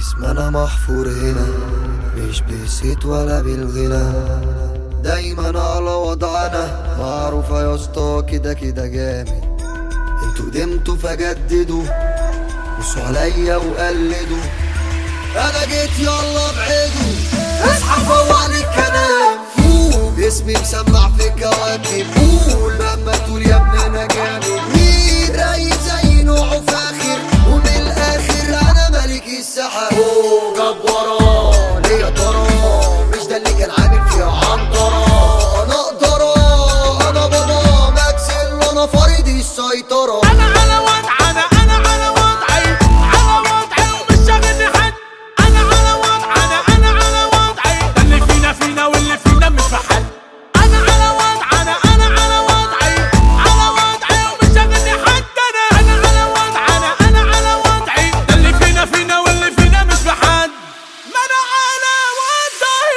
اسمنا محفور هنا مش بالصيت ولا بالغنى دايما على وضعنا معروفة يا اسطى كده كده جامد انتوا قدمتوا فجددوا بصوا عليا وقلدوا انا جيت يلا ابعدوا اصحى فوق عليك كلام فوق اسمي مسمع في كواكب قول لما تقول يا ابني انا جامد مين رايق زي نوعه فاخر ومن الاخر انا ملك السحاب اوه جاب وراه ليه يا ترى مش ده اللي كان عامل فيها عنترة انا اقدر انا بابا ماكسل انا فريد السيطرة انا على وضعنا انا على وضعي على وضعي ومش شاغلني حد انا على وضعنا انا على وضعي ده اللي فينا فينا واللي فينا مش محل انا على وضعنا انا على وضعي على وضعي ومش شاغلني حد انا انا على وضعنا انا على وضعي ده اللي فينا فينا واللي فينا مش محل ما انا على وضعي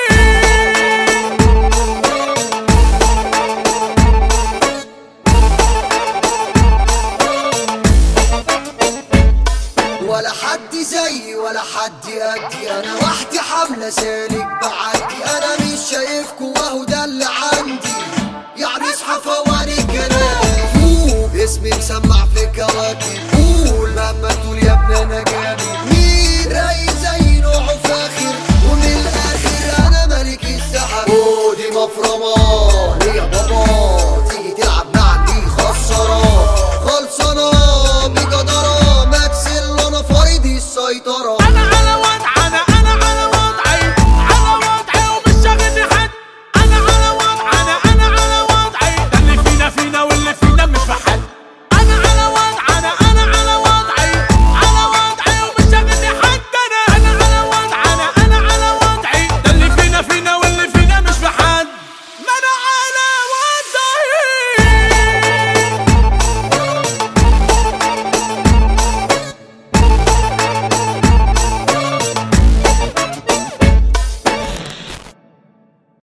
ولا حد زيي ولا حد قدي انا وحدي حملة سالك بعدي انا مش شايفكوا وهو ده اللي عندي يعني اصحى فواني كلام فوق اسمي مسمع في كواكب